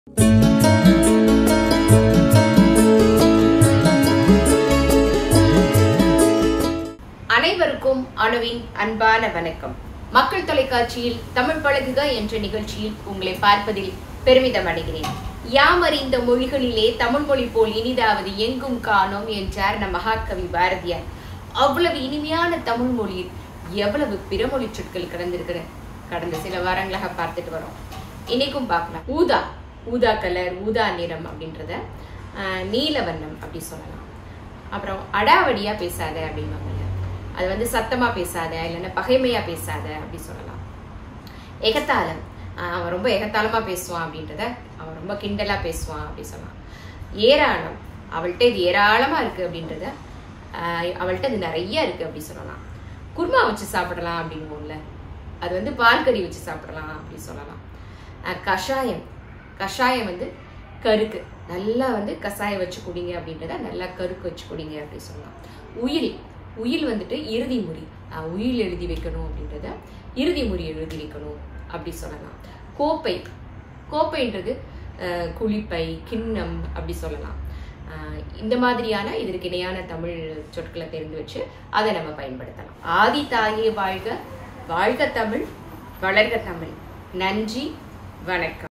அனைவருக்கும் அணுவின் அன்பான வணக்கம் மக்கள் தொலைக்காட்சியில் தமிழ் பழகுக என்ற நிகழ்ச்சியில் உங்களை பார்ப்பதில் பெருமிதம் அடைகிறேன் யாம் அறிந்த மொழிகளிலே தமிழ் மொழி போல் இனிதாவது எங்கும் காணோம் என்றார் நம் மகாகவி பாரதியார் அவ்வளவு இனிமையான தமிழ் மொழியில் எவ்வளவு பிறமொழி சொற்கள் கடந்திருக்கிற கடந்த சில வாரங்களாக பார்த்துட்டு வரோம் இன்னைக்கும் பார்க்கலாம் ஊதா ஊதா கலர் ஊதா நிறம் அப்படின்றத ஆஹ், நீல வண்ணம் அப்படி சொல்லலாம் அப்புறம் அடாவடியா பேசாத அப்படிம்பாங்கல்ல அது வந்து சத்தமா பேசாத இல்லைன்னா பகைமையா பேசாத அப்படி சொல்லலாம் எகத்தாளம் ஆஹ் அவன் ரொம்ப எகத்தாளமா பேசுவான் அப்படின்றத அவன் ரொம்ப கிண்டலா பேசுவான் அப்படி சொல்லலாம் ஏராளம் அவள்கிட்ட இது ஏராளமா இருக்கு அப்படின்றத ஆஹ் அவள்கிட்ட இது நிறைய இருக்கு அப்படி சொல்லலாம் குருமா வச்சு சாப்பிடலாம் அப்படிங்குவோம்ல அது வந்து பால் கறி வச்சு சாப்பிடலாம் அப்படி சொல்லலாம் ஆஹ் கஷாயம் கஷாயம் வந்து கருக்கு நல்லா வந்து கஷாயம் வச்சு குடிங்க அப்படின்றத நல்லா கருக்கு வச்சு குடிங்க அப்படி சொல்லலாம் உயில் உயில் வந்துட்டு இறுதி முறி ஆஹ் உயில் எழுதி வைக்கணும் அப்படின்றத இறுதி முறி எழுதி வைக்கணும் அப்படி சொல்லலாம் கோப்பை கோப்பைன்றது ஆஹ் குளிப்பை கிண்ணம் அப்படி சொல்லலாம் ஆஹ் இந்த மாதிரியான இதற்கு இணையான தமிழ் சொற்களை தெரிந்து வச்சு அதை நம்ம பயன்படுத்தலாம் ஆதி தாயே வாழ்க வாழ்க தமிழ் வளர்க தமிழ் நன்றி வணக்கம்